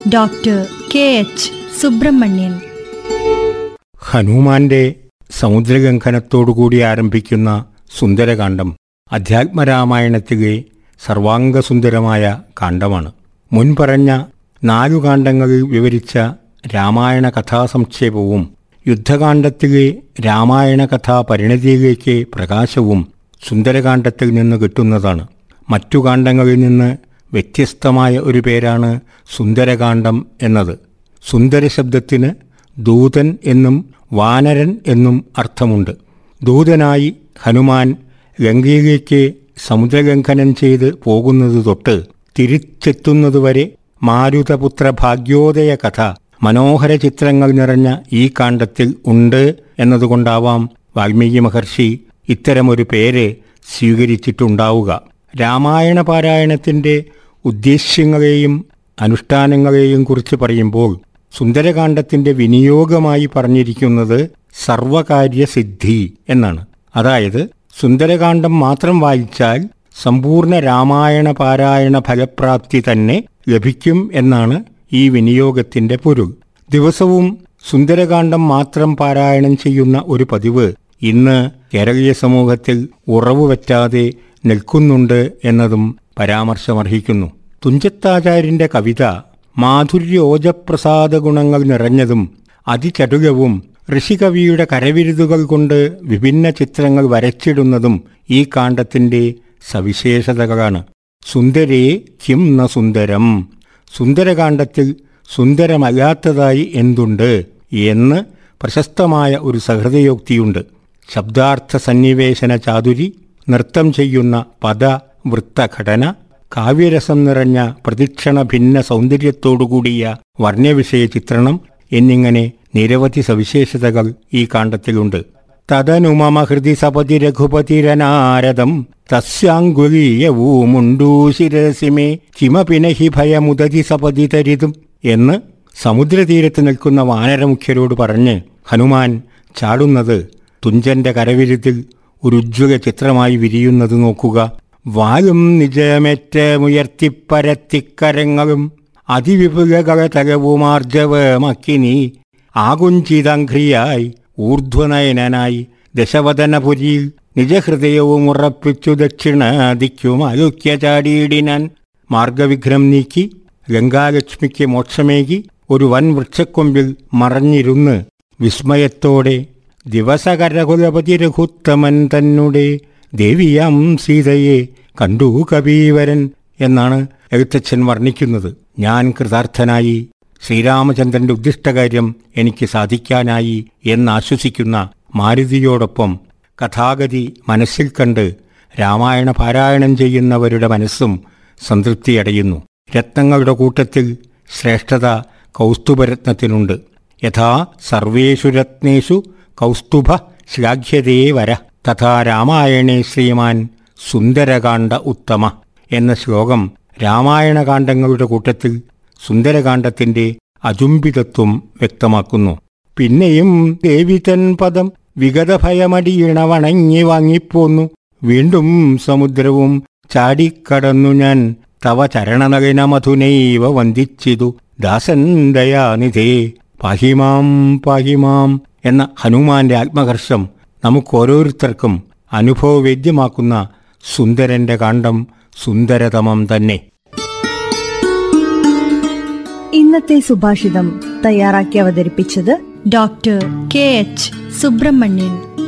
doctor K H Subramanian ഹനുമാന്റെ സമുദ്രഗംഘനത്തോടുകൂടി ആരംഭിക്കുന്ന സുന്ദരകാന്ഡം അധ്യാത്മരാമായണത്തിലെ സർവാംഗസുന്ദരമായ കാണ്ഡമാണ് മുൻപറഞ്ഞ നാലു കാണ്ഡങ്ങളിൽ വിവരിച്ച രാമായണ കഥാസംക്ഷേപവും യുദ്ധകാന്ഡത്തിലെ രാമായണ കഥാ പരിണതിയിലേക്ക് പ്രകാശവും സുന്ദരകാന്ഡത്തിൽ നിന്ന് കിട്ടുന്നതാണ് മറ്റു കാണ്ഡങ്ങളിൽ നിന്ന് വ്യത്യസ്തമായ ഒരു പേരാണ് സുന്ദരകാന്ഡം എന്നത് സുന്ദര ശബ്ദത്തിന് ദൂതൻ എന്നും വാനരൻ എന്നും അർത്ഥമുണ്ട് ദൂതനായി ഹനുമാൻ ഗംഗയിലേക്ക് സമുദ്രലംഘനം ചെയ്ത് പോകുന്നത് തൊട്ട് തിരിച്ചെത്തുന്നതുവരെ മാരുതപുത്ര ഭാഗ്യോദയ കഥ മനോഹര ചിത്രങ്ങൾ നിറഞ്ഞ ഈ കാണ്ഡത്തിൽ ഉണ്ട് എന്നതുകൊണ്ടാവാം വാൽമീകി മഹർഷി ഇത്തരമൊരു പേര് സ്വീകരിച്ചിട്ടുണ്ടാവുക രാമായണ പാരായണത്തിന്റെ ഉദ്ദേശ്യങ്ങളെയും അനുഷ്ഠാനങ്ങളെയും കുറിച്ച് പറയുമ്പോൾ സുന്ദരകാന്ഡത്തിന്റെ വിനിയോഗമായി പറഞ്ഞിരിക്കുന്നത് സർവകാര്യസിദ്ധി എന്നാണ് അതായത് സുന്ദരകാന്ഡം മാത്രം വായിച്ചാൽ സമ്പൂർണ്ണ രാമായണ പാരായണ ഫലപ്രാപ്തി തന്നെ ലഭിക്കും എന്നാണ് ഈ വിനിയോഗത്തിന്റെ പൊരുൾ ദിവസവും സുന്ദരകാന്ഡം മാത്രം പാരായണം ചെയ്യുന്ന ഒരു പതിവ് ഇന്ന് കേരളീയ സമൂഹത്തിൽ ഉറവു പറ്റാതെ നിൽക്കുന്നുണ്ട് എന്നതും പരാമർശമർഹിക്കുന്നു തുഞ്ചത്താചാര്യന്റെ കവിത മാധുര്യോജപ്രസാദ ഗുണങ്ങൾ നിറഞ്ഞതും അതിചടുലവും ഋഷികവിയുടെ കരവിരുതുകൾ കൊണ്ട് വിഭിന്ന ചിത്രങ്ങൾ വരച്ചിടുന്നതും ഈ കാണ്ഡത്തിന്റെ സവിശേഷതകളാണ് സുന്ദരേ കിം ന സുന്ദരം സുന്ദരകാന്ഡത്തിൽ സുന്ദരമല്ലാത്തതായി എന്തുണ്ട് എന്ന് പ്രശസ്തമായ ഒരു സഹൃദയോക്തിയുണ്ട് ശബ്ദാർത്ഥ സന്നിവേശന ചാതുരി നൃത്തം ചെയ്യുന്ന പദ വൃത്തഘടന കാവ്യരസം നിറഞ്ഞ പ്രദക്ഷിണ ഭിന്ന സൗന്ദര്യത്തോടുകൂടിയ വർണ്ണവിഷയ ചിത്രണം എന്നിങ്ങനെ നിരവധി സവിശേഷതകൾ ഈ കാണ്ഡത്തിലുണ്ട് തദനുമമ ഹൃദി സപതി രഘുപതിരനാരദം തസ്യാങ്കുലീയവൂമുണ്ടൂ ശിരസിമേ കിമപിനഹി ഭയമുദതി സപതി തരിതും എന്ന് സമുദ്രതീരത്ത് നിൽക്കുന്ന വാനരമുഖ്യരോട് പറഞ്ഞ് ഹനുമാൻ ചാടുന്നത് തുഞ്ചന്റെ കരവിരുത്തിൽ ഒരു ഉജ്ജ്വല ചിത്രമായി വിരിയുന്നത് നോക്കുക വാലും നിജമേറ്റമുയർത്തിപ്പരത്തിക്കരങ്ങളും അതിവിപുലകള തലവുമാർജവമക്കിനി ആകുഞ്ചിതംഘ്രിയായി ഊർധ്വനയനായി ദശവദനപുരിയിൽ നിജഹൃദയവും ഉറപ്പിച്ചു ദക്ഷിണ ദിക്കും അലുക്യ ചാടിയിടിനാൻ മാർഗവിഘ്നം നീക്കി ഗംഗാലക്ഷ്മിക്ക് മോക്ഷമേകി ഒരു വൻ വൃക്ഷക്കൊമ്പിൽ മറഞ്ഞിരുന്ന് വിസ്മയത്തോടെ ദിവസകരകുലപതി രഘുത്തമൻ തന്നെ ദേവിയാം സീതയെ കണ്ടു കപീവരൻ എന്നാണ് എഴുത്തച്ഛൻ വർണ്ണിക്കുന്നത് ഞാൻ കൃതാർത്ഥനായി ശ്രീരാമചന്ദ്രന്റെ ഉദ്ദിഷ്ടകാര്യം എനിക്ക് സാധിക്കാനായി എന്നാശ്വസിക്കുന്ന മാരുതിയോടൊപ്പം കഥാഗതി മനസ്സിൽ കണ്ട് രാമായണ പാരായണം ചെയ്യുന്നവരുടെ മനസ്സും സംതൃപ്തിയടയുന്നു രത്നങ്ങളുടെ കൂട്ടത്തിൽ ശ്രേഷ്ഠത കൗസ്തുഭരത്നത്തിനുണ്ട് യഥാ സർവേഷു രത്നേഷു കൗസ്തുഭ ശ്ലാഘ്യതേ വര തഥാ രാമായണേ ശ്രീമാൻ സുന്ദരകാന്ഡ ഉത്തമ എന്ന ശ്ലോകം രാമായണകാന്ഡങ്ങളുടെ കൂട്ടത്തിൽ സുന്ദരകാന്ഡത്തിന്റെ അചുംബിതത്വം വ്യക്തമാക്കുന്നു പിന്നെയും ദേവിതൻ പദം വിഗതഭയമടിയിണ വണങ്ങി വാങ്ങിപ്പോന്നു വീണ്ടും സമുദ്രവും ചാടിക്കടന്നു ഞാൻ തവ ചരണനഗന മധുനൈവ വന്ദിച്ചിതു ദാസൻ ദയാനിധേ പാഹിമാം പാഹിമാം എന്ന ഹനുമാന്റെ ആത്മഹർഷം നമുക്കോരോരുത്തർക്കും അനുഭവവേദ്യമാക്കുന്ന സുന്ദരന്റെ കാണ്ഡം സുന്ദരതമം തന്നെ ഇന്നത്തെ സുഭാഷിതം തയ്യാറാക്കി അവതരിപ്പിച്ചത് ഡോക്ടർ കെ എച്ച് സുബ്രഹ്മണ്യൻ